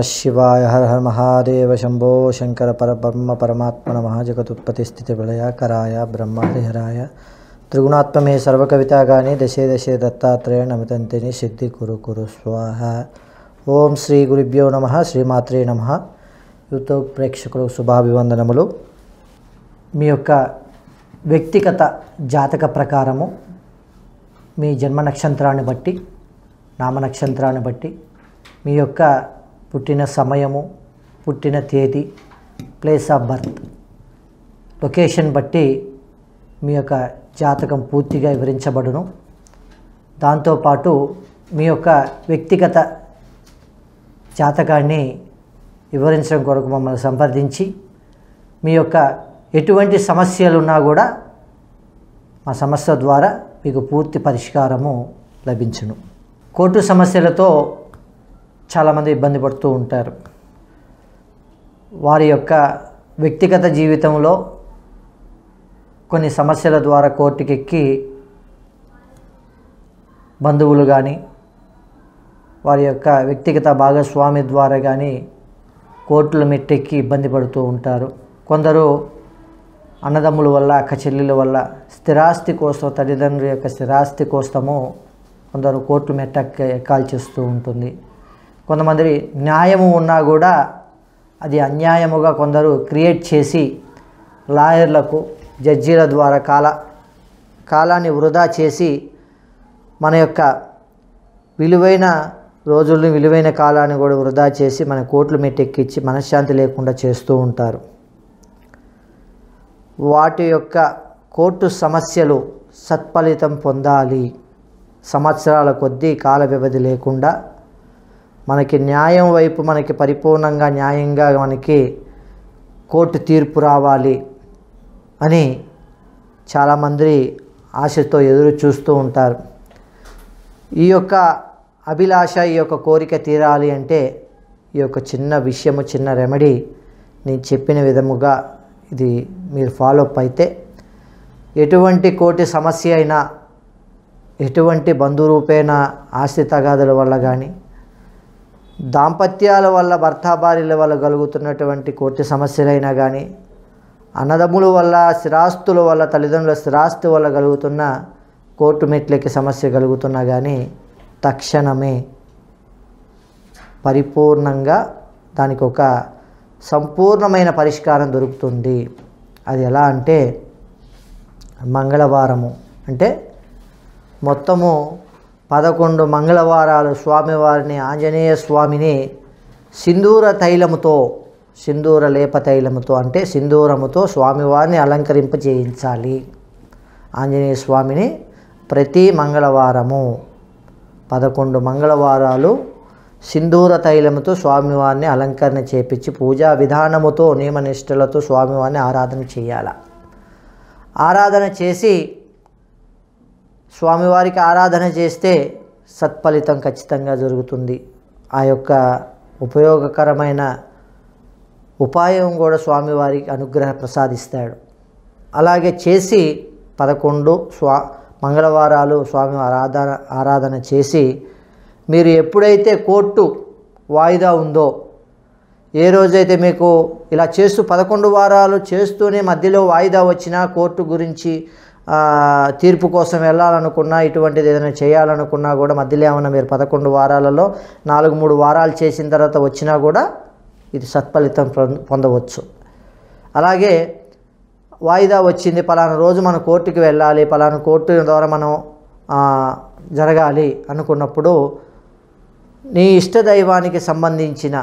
శివాయ హర హర మహాదేవ శంభో శంకర పరబ్రహ్మ పరమాత్మ నమ జగతుత్పత్తి స్థితి ప్రళయాకరాయ బ్రహ్మ హరిహరాయ త్రిగుణాత్మమే సర్వకవితాగాని దశే దశే దత్తాత్రేయ నమితంతిని సిద్ధి కురు కురు స్వాహ ఓం శ్రీ గురుభ్యో నమ శ్రీమాత్రే నమ యూట్యూబ్ ప్రేక్షకులు శుభాభివందనములు మీ యొక్క వ్యక్తిగత జాతక ప్రకారము మీ జన్మ నక్షత్రాన్ని బట్టి నామ నక్షత్రాన్ని బట్టి మీ యొక్క పుట్టిన సమయము పుట్టిన తేదీ ప్లేస్ ఆఫ్ బర్త్ లొకేషన్ బట్టి మీ యొక్క జాతకం పూర్తిగా వివరించబడును దాంతోపాటు మీ యొక్క వ్యక్తిగత జాతకాన్ని వివరించడం కొరకు మమ్మల్ని సంప్రదించి మీ యొక్క ఎటువంటి సమస్యలు ఉన్నా కూడా మా సమస్య ద్వారా మీకు పూర్తి పరిష్కారము లభించును కోర్టు సమస్యలతో చాలామంది ఇబ్బంది పడుతూ ఉంటారు వారి యొక్క వ్యక్తిగత జీవితంలో కొన్ని సమస్యల ద్వారా కోర్టుకి ఎక్కి బంధువులు కానీ వారి యొక్క వ్యక్తిగత భాగస్వామి ద్వారా కానీ కోర్టుల మెట్టెక్కి ఇబ్బంది పడుతూ ఉంటారు కొందరు అన్నదమ్ముల వల్ల అక్క చెల్లెల వల్ల స్థిరాస్తి కోసం తల్లిదండ్రుల యొక్క స్థిరాస్తి కోసము కొందరు కోర్టు మెట్ట ఎక్కాల్సి చేస్తూ ఉంటుంది కొంతమంది న్యాయము ఉన్నా కూడా అది అన్యాయముగా కొందరు క్రియేట్ చేసి లాయర్లకు జడ్జీల ద్వారా కాల కాలాన్ని వృధా చేసి మన యొక్క విలువైన రోజుల్ని విలువైన కాలాన్ని కూడా వృధా చేసి మన కోర్టులు మెట్టెక్కించి మనశ్శాంతి లేకుండా చేస్తూ ఉంటారు వాటి యొక్క కోర్టు సమస్యలు సత్ఫలితం పొందాలి సంవత్సరాల కొద్దీ కాల వ్యవధి లేకుండా మనకి న్యాయం వైపు మనకి పరిపూర్ణంగా న్యాయంగా మనకి కోర్టు తీర్పు రావాలి అని చాలామంది ఆశతో ఎదురు చూస్తూ ఉంటారు ఈ యొక్క అభిలాష ఈ యొక్క కోరిక తీరాలి అంటే ఈ యొక్క చిన్న విషయము చిన్న రెమెడీ నేను చెప్పిన విధముగా ఇది మీరు ఫాలో అప్ అయితే ఎటువంటి కోటి సమస్య అయినా ఎటువంటి బంధురూపేణ ఆస్తి తగాదుల వల్ల కానీ దాంపత్యాల వల్ల భర్తాభార్యల వల్ల కలుగుతున్నటువంటి కోటి సమస్యలైనా కానీ అన్నదమ్ముల వల్ల స్థిరాస్తుల వల్ల తల్లిదండ్రుల స్థిరాస్తి వల్ల కలుగుతున్న కోర్టు మెట్లకి సమస్య కలుగుతున్నా కానీ తక్షణమే పరిపూర్ణంగా దానికి ఒక సంపూర్ణమైన పరిష్కారం దొరుకుతుంది అది ఎలా అంటే మంగళవారము అంటే మొత్తము పదకొండు మంగళవారాలు స్వామివారిని ఆంజనేయ స్వామిని సింధూర తైలముతో సింధూర లేప తైలముతో అంటే సింధూరముతో స్వామివారిని అలంకరింప చేయించాలి ఆంజనేయ స్వామిని ప్రతి మంగళవారము పదకొండు మంగళవారాలు సింధూర తైలముతో స్వామివారిని అలంకరణ చేపించి పూజా విధానముతో నియమనిష్టలతో స్వామివారిని ఆరాధన చేయాలి ఆరాధన చేసి స్వామివారికి ఆరాధన చేస్తే సత్ఫలితం ఖచ్చితంగా జరుగుతుంది ఆ యొక్క ఉపయోగకరమైన ఉపాయం కూడా స్వామివారికి అనుగ్రహ ప్రసాదిస్తాడు అలాగే చేసి పదకొండు స్వా మంగళవారాలు స్వామి ఆరాధన ఆరాధన చేసి మీరు ఎప్పుడైతే కోర్టు వాయిదా ఉందో ఏ రోజైతే మీకు ఇలా చేస్తూ పదకొండు వారాలు చేస్తూనే మధ్యలో వాయిదా వచ్చినా కోర్టు గురించి తీర్పు కోసం వెళ్ళాలనుకున్నా ఇటువంటిది ఏదైనా చేయాలనుకున్నా కూడా మధ్యలో ఏమన్నా మీరు పదకొండు వారాలలో నాలుగు మూడు వారాలు చేసిన తర్వాత వచ్చినా కూడా ఇది సత్ఫలితం పొందవచ్చు అలాగే వాయిదా వచ్చింది పలానా రోజు మన కోర్టుకి వెళ్ళాలి పలానా కోర్టు ద్వారా మనం జరగాలి అనుకున్నప్పుడు నీ ఇష్టదైవానికి సంబంధించిన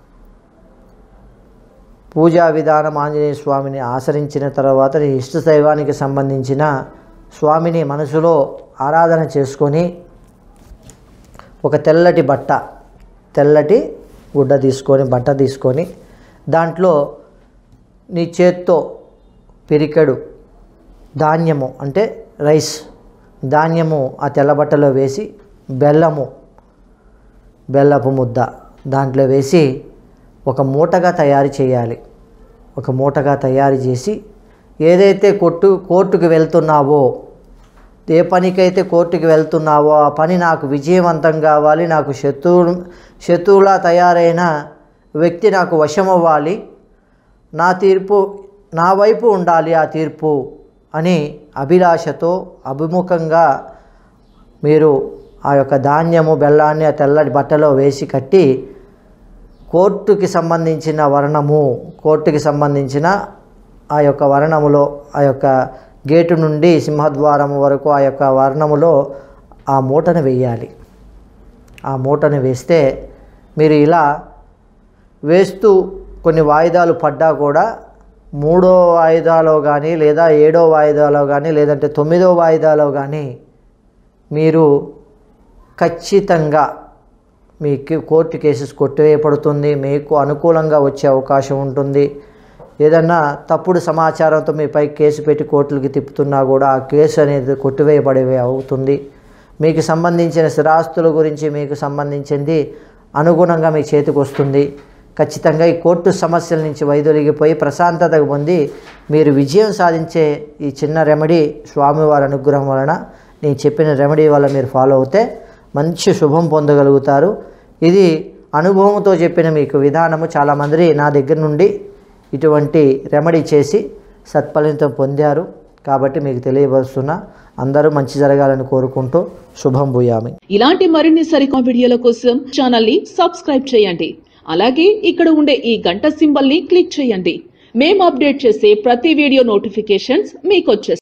పూజా విధానం ఆంజనేయ స్వామిని ఆచరించిన తర్వాత నీ ఇష్ట దైవానికి సంబంధించిన స్వామిని మనసులో ఆరాధన చేసుకొని ఒక తెల్లటి బట్ట తెల్లటి గుడ్డ తీసుకొని బట్ట తీసుకొని దాంట్లో నీ చేత్తో పిరికెడు ధాన్యము అంటే రైస్ ధాన్యము ఆ తెల్లబట్టలో వేసి బెల్లము బెల్లపు ముద్ద దాంట్లో వేసి ఒక మూటగా తయారు చేయాలి ఒక మూటగా తయారు చేసి ఏదైతే కొట్టు కోర్టుకు వెళ్తున్నావో ఏ పనికైతే కోర్టుకి వెళ్తున్నావో ఆ పని నాకు విజయవంతం కావాలి నాకు శత్రువు శత్రువులా తయారైన వ్యక్తి నాకు వశమవ్వాలి నా తీర్పు నా వైపు ఉండాలి ఆ తీర్పు అని అభిలాషతో అభిముఖంగా మీరు ఆ యొక్క ధాన్యము బెల్లాన్ని ఆ తెల్లటి బట్టలో వేసి కట్టి కోర్టుకి సంబంధించిన వర్ణము కోర్టుకి సంబంధించిన ఆ యొక్క వర్ణములో ఆ యొక్క గేటు నుండి సింహద్వారం వరకు ఆ యొక్క వర్ణములో ఆ మూటను వేయాలి ఆ మూటను వేస్తే మీరు ఇలా వేస్తూ కొన్ని వాయిదాలు పడ్డా కూడా మూడో వాయిదాలో కానీ లేదా ఏడో వాయిదాలో కానీ లేదంటే తొమ్మిదో వాయిదాలో కానీ మీరు ఖచ్చితంగా మీకు కోర్టు కేసెస్ కొట్టివేయబడుతుంది మీకు అనుకూలంగా వచ్చే అవకాశం ఉంటుంది ఏదన్నా తప్పుడు సమాచారంతో మీపై కేసు పెట్టి కోర్టులకి తిప్పుతున్నా కూడా ఆ కేసు అనేది కొట్టివేయబడే అవుతుంది మీకు సంబంధించిన స్థిరాస్తుల గురించి మీకు సంబంధించింది అనుగుణంగా మీ చేతికి వస్తుంది ఖచ్చితంగా ఈ కోర్టు సమస్యల నుంచి వైదొలిగిపోయి ప్రశాంతత పొంది మీరు విజయం సాధించే ఈ చిన్న రెమెడీ స్వామివారి అనుగ్రహం వలన నేను చెప్పిన రెమెడీ వల్ల మీరు ఫాలో అవుతే మంచి శుభం పొందగలుగుతారు ఇది అనుభవంతో చెప్పిన మీకు విధానము చాలామంది నా దగ్గర నుండి ఇటువంటి రెమెడీ చేసి సత్ఫలితం పొందారు కాబట్టి మీకు తెలియపరుస్తున్నా అందరూ మంచి జరగాలని కోరుకుంటూ శుభం భూయామి ఇలాంటి మరిన్ని సరికొత్త వీడియోల కోసం ఛానల్ ని సబ్స్క్రైబ్ చేయండి అలాగే ఇక్కడ ఉండే ఈ గంట సింబల్ ని క్లిక్ చేయండి మేము అప్డేట్ చేసే ప్రతి వీడియో నోటిఫికేషన్స్ మీకు